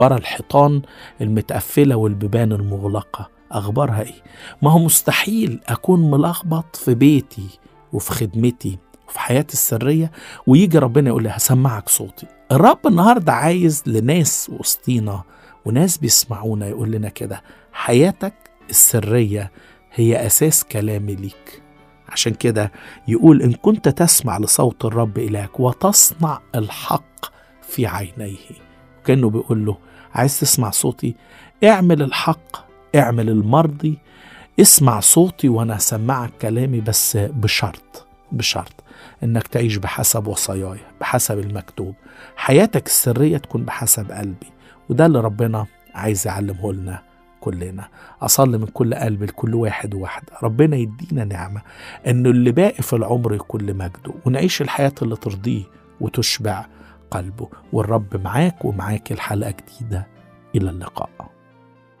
ورا الحيطان المتقفلة والبيبان المغلقة أخبارها إيه؟ ما هو مستحيل أكون ملخبط في بيتي وفي خدمتي وفي حياتي السرية ويجي ربنا يقول لي هسمعك صوتي الرب النهاردة عايز لناس وسطينا وناس بيسمعونا يقول لنا كده حياتك السرية هي أساس كلامي ليك عشان كده يقول إن كنت تسمع لصوت الرب إلهك وتصنع الحق في عينيه كأنه بيقول له عايز تسمع صوتي اعمل الحق اعمل المرضي اسمع صوتي وانا اسمعك كلامي بس بشرط بشرط انك تعيش بحسب وصاياي بحسب المكتوب حياتك السريه تكون بحسب قلبي وده اللي ربنا عايز يعلمه لنا كلنا أصلي من كل قلب لكل واحد وواحدة ربنا يدينا نعمة أنه اللي باقي في العمر يكون لمجده ونعيش الحياة اللي ترضيه وتشبع قلبه والرب معاك ومعاك الحلقة جديدة إلى اللقاء